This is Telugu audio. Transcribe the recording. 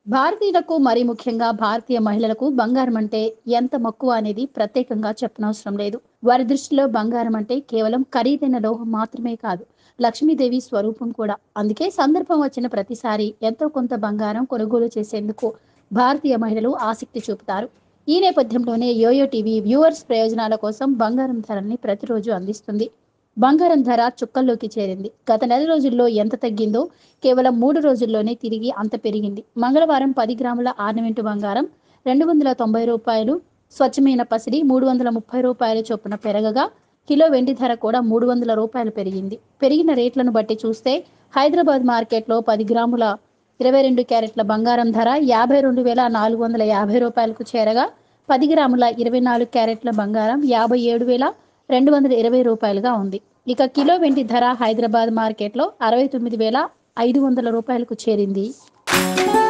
భారతీయులకు మరి ముఖ్యంగా భారతీయ మహిళలకు బంగారం అంటే ఎంత మక్కువ అనేది ప్రత్యేకంగా చెప్పనవసరం లేదు వారి దృష్టిలో బంగారం అంటే కేవలం ఖరీదైన లోహం మాత్రమే కాదు లక్ష్మీదేవి స్వరూపం కూడా అందుకే సందర్భం వచ్చిన ప్రతిసారి ఎంతో కొంత బంగారం కొనుగోలు చేసేందుకు భారతీయ మహిళలు ఆసక్తి చూపుతారు ఈ నేపథ్యంలోనే యోయో టీవీ వ్యూవర్స్ ప్రయోజనాల కోసం బంగారం ధరల్ని ప్రతిరోజు అందిస్తుంది బంగారం ధర చుక్కల్లోకి చేరింది గత నెల రోజుల్లో ఎంత తగ్గిందో కేవలం మూడు రోజుల్లోనే తిరిగి అంత పెరిగింది మంగళవారం పది గ్రాముల ఆర్నమెంటు బంగారం రెండు వందల తొంభై రూపాయలు స్వచ్ఛమైన పసిడి మూడు వందల ముప్పై రూపాయల చొప్పున పెరగగా కిలో వెండి ధర కూడా మూడు వందల రూపాయలు పెరిగింది పెరిగిన రేట్లను బట్టి చూస్తే హైదరాబాద్ మార్కెట్లో పది గ్రాముల ఇరవై రెండు క్యారెట్ల బంగారం ధర యాభై రెండు వేల నాలుగు వందల యాభై రూపాయలకు చేరగా పది గ్రాముల ఇరవై నాలుగు క్యారెట్ల బంగారం యాభై ఏడు వేల రెండు వందల ఇరవై రూపాయలుగా ఉంది ఇక కిలో వెండి ధర హైదరాబాద్ మార్కెట్లో అరవై తొమ్మిది వేల ఐదు వందల రూపాయలకు చేరింది